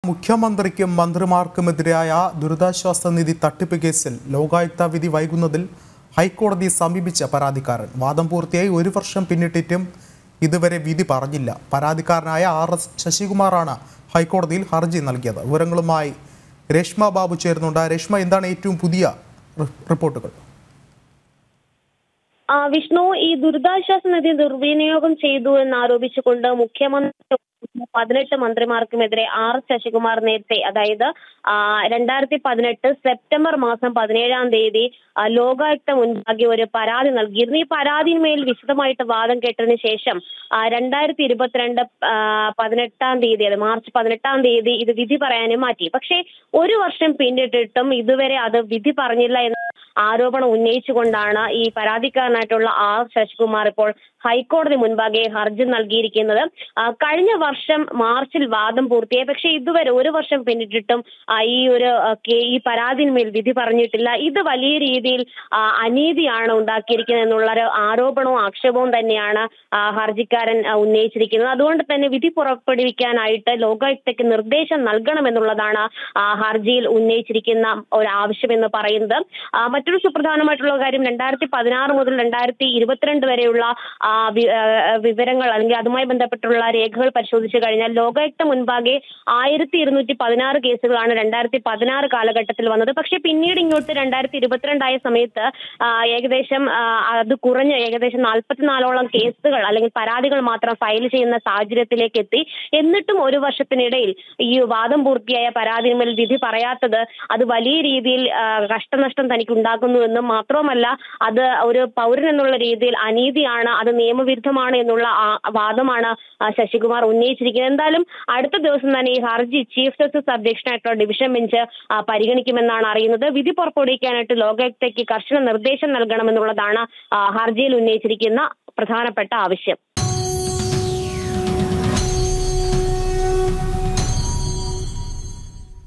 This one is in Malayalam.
മുഖ്യമന്ത്രിക്കും മന്ത്രിമാർക്കുമെതിരായ ദുരിതാശ്വാസ നിധി തട്ടിപ്പ് കേസിൽ ലോകായുക്ത വിധി വൈകുന്നതിൽ ഹൈക്കോടതിയെ സമീപിച്ച പരാതിക്കാരൻ വാദം പൂർത്തിയായി ഒരു വർഷം പിന്നിട്ടിട്ടും ഇതുവരെ വിധി പറഞ്ഞില്ല പരാതിക്കാരനായ ആർ എസ് ശശികുമാറാണ് ഹൈക്കോടതിയിൽ ഹർജി നൽകിയത് വിവരങ്ങളുമായി രേഷ്മ ബാബു ചേരുന്നുണ്ട് രേഷ്മ എന്താണ് ഏറ്റവും പുതിയ റി- റിപ്പോർട്ടുകൾ ആ, വിഷ്ണു ഈ ദുരിതാശ്വാസ നിധി ദുർവിനിയോഗം ചെയ്തു എന്നാരോപിച്ചുകൊണ്ട് മുഖ്യമന്ത്രി പതിനെട്ട് മന്ത്രിമാർക്കുമെതിരെ ആർ എസ് ശശികുമാർ നേരത്തെ അതായത് ആ, രണ്ടായിരത്തി പതിനെട്ട് സെപ്റ്റംബർ മാസം പതിനേഴാം തീയതി ആ, ലോകായുക്ത മുൻപാകെ ഒരു പരാതി നൽകിയിരുന്നു ഈ പരാതിന്മേൽ വിശദമായിട്ട് വാദം കേട്ടതിന് ശേഷം ആ, രണ്ടായിരത്തി ഇരുപത്തിരണ്ട് ആ, പതിനെട്ടാം തീയതി അത് മാർച്ച് പതിനെട്ടാം തീയതി ഇത് വിധി പറയാനും മാറ്റി പക്ഷേ ഒരു വർഷം പിന്നിട്ടിട്ടും ഇതുവരെ അത് വിധി പറഞ്ഞില്ല എന്ന ആരോപണം ഉന്നയിച്ചുകൊണ്ടാണ് ഈ പരാതിക്കാരനായിട്ടുള്ള ആർ ശശികുമാർ ഇപ്പോൾ ഹൈക്കോടതി മുൻപാകെ ഹർജി നൽകിയിരിക്കുന്നത് ആ, കഴിഞ്ഞ വർഷം മാർച്ചിൽ വാദം പൂർത്തിയായി പക്ഷേ ഇതുവരെ ഒരു വർഷം പിന്നിട്ടിട്ടും ആ, ഈ ഒരു ആ, കേ- ഈ പരാതിന്മേൽ വിധി പറഞ്ഞിട്ടില്ല ഇത് വലിയ രീതിയിൽ ആ, അനീതിയാണ് ഉണ്ടാക്കിയിരിക്കുന്നത് എന്നുള്ള ഒരു ആരോപണവും ആക്ഷേപവും തന്നെയാണ് ആ, ഹർജിക്കാരൻ ആ, ഉന്നയിച്ചിരിക്കുന്നത് അതുകൊണ്ട് തന്നെ വിധി പുറപ്പെടുവിക്കാനായിട്ട് ലോകായുക്തയ്ക്ക് നിർദ്ദേശം നൽകണമെന്നുള്ളതാണ് ആ, ഹർജിയിൽ ഉന്നയിച്ചിരിക്കുന്ന ഒരു ആവശ്യം എന്ന് പറയുന്നത് ആ, മറ്റൊരു സുപ്രധാനമായിട്ടുള്ള കാര്യം രണ്ടായിരത്തി പതിനാറ് മുതൽ രണ്ടായിരത്തി ഇരുപത്തിരണ്ട് വരെയുള്ള ആ, വി- ആ, വിവരങ്ങൾ അല്ലെങ്കിൽ അതുമായി ബന്ധപ്പെട്ടുള്ള രേഖകൾ പരിശോധിച്ചു കഴിഞ്ഞാൽ ലോകായുക്ത മുൻപാകെ ആയിരത്തി ഇരുന്നൂറ്റി പതിനാറ് കേസുകളാണ് രണ്ടായിരത്തി പതിനാറ് കാലഘട്ടത്തിൽ വന്നത് പക്ഷേ പിന്നീട് ഇങ്ങോട്ട് രണ്ടായിരത്തി ഇരുപത്തിരണ്ടായ സമയത്ത് ആ, ഏകദേശം ആ, അത് കുറഞ്ഞ് ഏകദേശം നാൽപ്പത്തിനാലോളം കേസുകൾ അല്ലെങ്കിൽ പരാതികൾ മാത്രം ഫയൽ ചെയ്യുന്ന സാഹചര്യത്തിലേക്ക് എത്തി എന്നിട്ടും ഒരു വർഷത്തിനിടയിൽ ഈ വാദം പൂർത്തിയായ പരാതിന്മേൽ വിധി പറയാത്തത് അത് വലിയ രീതിയിൽ ആ, കഷ്ടനഷ്ടം തനിക്ക് ഉണ്ടാക്കുന്നുവെന്നും മാത്രവുമല്ല അത് ഒരു പൗരൻ എന്നുള്ള രീതിയിൽ അനീതിയാണ് അത് നിയമവിരുദ്ധമാണ് എന്നുള്ള ആ വാദമാണ് ആ, ശശികുമാർ ഉന്നയിച്ചിരിക്കുന്നത് എന്തായാലും അടുത്ത ദിവസം തന്നെ ഈ ഹർജി ചീഫ് ജസ്റ്റിസ് അധ്യക്ഷനായിട്ടുള്ള ഡിവിഷൻ ബെഞ്ച് ആ, പരിഗണിക്കുമെന്നാണ് അറിയുന്നത് വിധി പുറപ്പെടുവിക്കാനായിട്ട് ലോകായുക്തയ്ക്ക് കർശന നിർദ്ദേശം നൽകണമെന്നുള്ളതാണ് ആ, ഹർജിയിൽ ഉന്നയിച്ചിരിക്കുന്ന പ്രധാനപ്പെട്ട ആവശ്യം